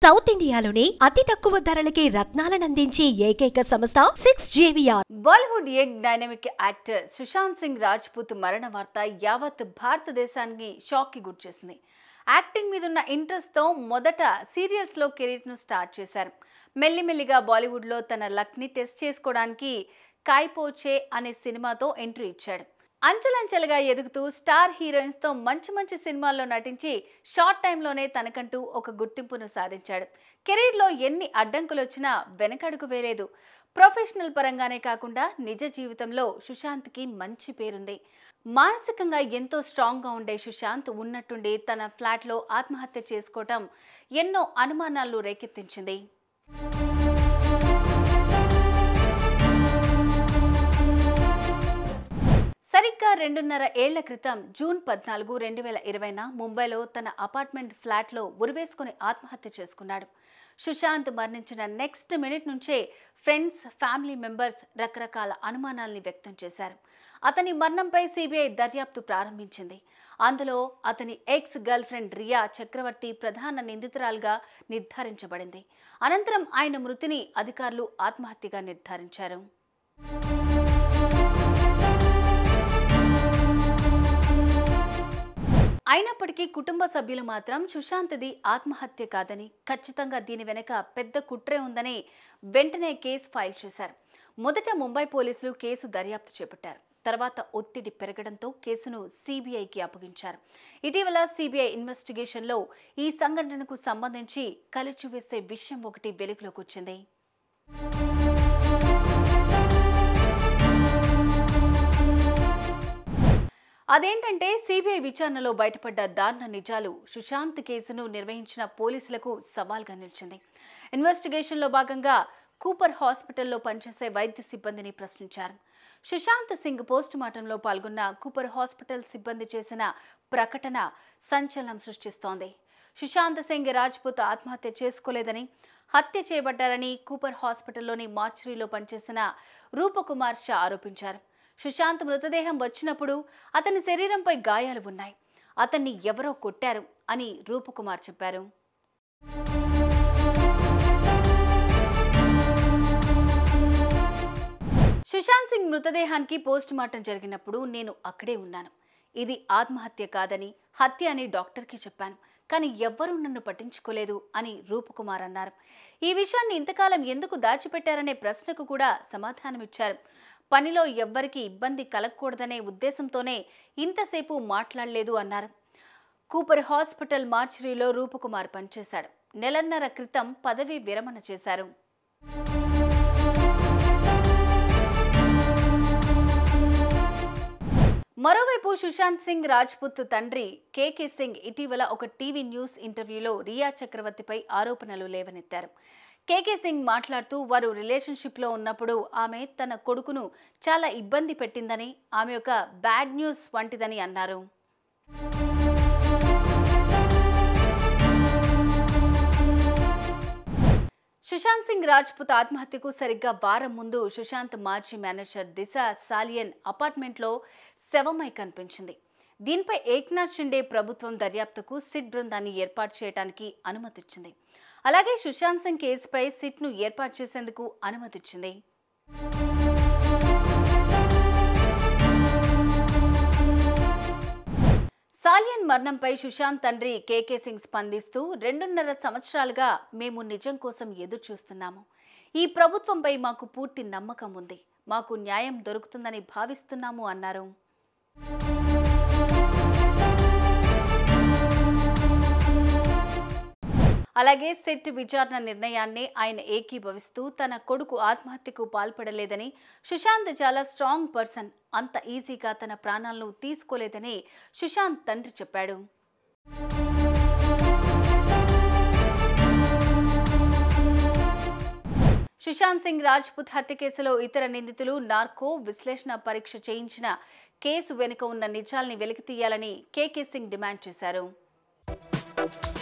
south ఇండియాలోనే అతి తక్కువ ధరలకి రత్నాలనందించే ఏకైక సంస్థ six JVR Bollywood young dynamic actor Sushant Singh Rajput మరణ వార్త యావత్ భారతదేశానికి షాక్ కి గురిచేసింది యాక్టింగ్ మీద ఉన్న ఇంట్రెస్ట్తో మొదట సీరియల్స్లో కెరీర్ను స్టార్ట్ చేశారు మెల్లిమెల్లిగా బాలీవుడ్లో తన లక్ని టెస్ట్ చేసుకోవడానికి కాయిపోచే అనే సినిమాతో ఎంట్రీ ఇచ్చాడు అంచెలంచెలుగా ఎదుగుతూ స్టార్ హీరోయిన్స్తో మంచి మంచి సినిమాల్లో నటించి షార్ట్ టైంలోనే తనకంటూ ఒక గుర్తింపును సాధించాడు కెరీర్లో ఎన్ని అడ్డంకులు వచ్చినా వెనకడుగు వేయలేదు ప్రొఫెషనల్ పరంగానే కాకుండా నిజ జీవితంలో సుశాంత్కి మంచి పేరుంది మానసికంగా ఎంతో స్ట్రాంగ్గా ఉండే సుశాంత్ ఉన్నట్టుండి తన ఫ్లాట్లో ఆత్మహత్య చేసుకోవటం ఎన్నో అనుమానాలు రేకెత్తించింది సరిగ్గా రెండున్నర ఏళ్ల క్రితం జూన్ పద్నాలుగు రెండు వేల ఇరవైన ముంబైలో తన అపార్ట్మెంట్ ఫ్లాట్లో ఉరివేసుకుని ఆత్మహత్య చేసుకున్నాడు సుశాంత్ మరణించిన నెక్స్ట్ మినిట్ నుంచే ఫ్రెండ్స్ ఫ్యామిలీ మెంబర్స్ రకరకాల అనుమానాల్ని వ్యక్తం చేశారు అతని మరణంపై సిబిఐ దర్యాప్తు ప్రారంభించింది అందులో అతని ex girlfriend Rhea Chakraborty ప్రధాన నిందితురాలుగా నిర్ధారించబడింది అనంతరం ఆయన మృతిని అధికారులు ఆత్మహత్యగా నిర్ధారించారు అయినప్పటికీ కుటుంబ సభ్యులు మాత్రం సుశాంత్ది ఆత్మహత్య కాదని ఖచ్చితంగా దీని వెనక పెద్ద కుట్రే ఉందని వెంటనే కేసు ఫైల్ చేశారు మొదట ముంబై పోలీసులు కేసు దర్యాప్తు చేపట్టారు తర్వాత ఒత్తిడి పెరగడంతో కేసును సిబిఐకి అప్పగించారు ఇటీవల సిబిఐ ఇన్వెస్టిగేషన్లో ఈ సంఘటనకు సంబంధించి కలిచివేసే విషయం ఒకటి వెలుగులోకి వచ్చింది అదేంటంటే సిబిఐ విచారణలో బయటపడ్డ దారుణ నిజాలు సుశాంత్ కేసును నిర్వహించిన పోలీసులకు సవాల్గా నిలిచింది ఇన్వెస్టిగేషన్లో భాగంగా కూపర్ హాస్పిటల్లో పనిచేసే వైద్య సిబ్బందిని ప్రశ్నించారు సుశాంత్ సింగ్ పోస్ట్ మార్టంలో పాల్గొన్న కూపర్ హాస్పిటల్ సిబ్బంది చేసిన ప్రకటన సంచలనం సృష్టిస్తోంది సుశాంత్ సింగ్ రాజ్పుత్ ఆత్మహత్య చేసుకోలేదని హత్య చేయబడ్డారని కూపర్ హాస్పిటల్లోని మార్చరీలో పనిచేసిన రూపకుమార్ షా ఆరోపించారు సుశాంత్ మృతదేహం వచ్చినప్పుడు అతని శరీరంపై గాయాలు ఉన్నాయి అతన్ని ఎవరో కొట్టారు అని రూపకుమార్ చెప్పారు సుశాంత్ సింగ్ మృతదేహానికి పోస్ట్ మార్టం జరిగినప్పుడు నేను అక్కడే ఉన్నాను ఇది ఆత్మహత్య కాదని హత్య అని డాక్టర్కి చెప్పాను కానీ ఎవ్వరూ నన్ను పట్టించుకోలేదు అని రూపకుమార్ అన్నారు ఈ విషయాన్ని ఇంతకాలం ఎందుకు దాచిపెట్టారనే ప్రశ్నకు కూడా సమాధానమిచ్చారు పనిలో ఎవ్వరికి ఇబ్బంది కలగకూడదనే ఉద్దేశంతోనే ఇంతసేపు మాట్లాడలేదు అన్నారు కూపర్ హాస్పిటల్ మార్చరీలో రూపకుమార్ పనిచేశాడు నెలన్నర క్రితం పదవీ విరమణ చేశారు మరోవైపు సుశాంత్ సింగ్ రాజ్పుత్ తండ్రి కేకే సింగ్ ఇటీవల ఒక టీవీ న్యూస్ ఇంటర్వ్యూలో రియా చక్రవర్తిపై ఆరోపణలు లేవనెత్తారు కేకే సింగ్ మాట్లాడుతూ వారు రిలేషన్షిప్లో ఉన్నప్పుడు ఆమె తన కొడుకును చాలా ఇబ్బంది పెట్టిందని ఆమె ఒక బ్యాడ్ న్యూస్ వంటిదని అన్నారు సుశాంత్ సింగ్ రాజ్పుత్ ఆత్మహత్యకు సరిగ్గా వారం ముందు సుశాంత్ మాజీ మేనేజర్ దిశ సాలియన్ అపార్ట్మెంట్లో శవమై కనిపించింది దీనిపై ఏక్నాథ్ షిండే ప్రభుత్వం దర్యాప్తుకు సిట్ బృందాన్ని ఏర్పాటు చేయడానికి అనుమతిచ్చింది అలాగే సుశాంత్ సింగ్ కేసుపై సిట్ను ఏర్పాటు చేసేందుకు అనుమతిచ్చింది సాలియన్ మరణంపై సుశాంత్ తండ్రి కేకే సింగ్ స్పందిస్తూ రెండున్నర సంవత్సరాలుగా మేము నిజం కోసం ఎదురు చూస్తున్నాము ఈ ప్రభుత్వంపై మాకు పూర్తి నమ్మకం ఉంది మాకు న్యాయం దొరుకుతుందని భావిస్తున్నాము అన్నారు అలాగే సెట్ విచారణ నిర్ణయాన్ని ఆయన ఏకీభవిస్తూ తన కొడుకు ఆత్మహత్యకు పాల్పడలేదని సుశాంత్ చాలా స్ట్రాంగ్ పర్సన్ అంత ఈజీగా తన ప్రాణాలను తీసుకోలేదని సుశాంత్ తండ్రి చెప్పాడు సుశాంత్ సింగ్ రాజ్పుత్ హత్య కేసులో ఇతర నిందితులు నార్కో విశ్లేషణ పరీక్ష చేయించిన కేసు వెనుక ఉన్న నిజాల్ని వెలికితీయాలని కేకే సింగ్ డిమాండ్ చేశారు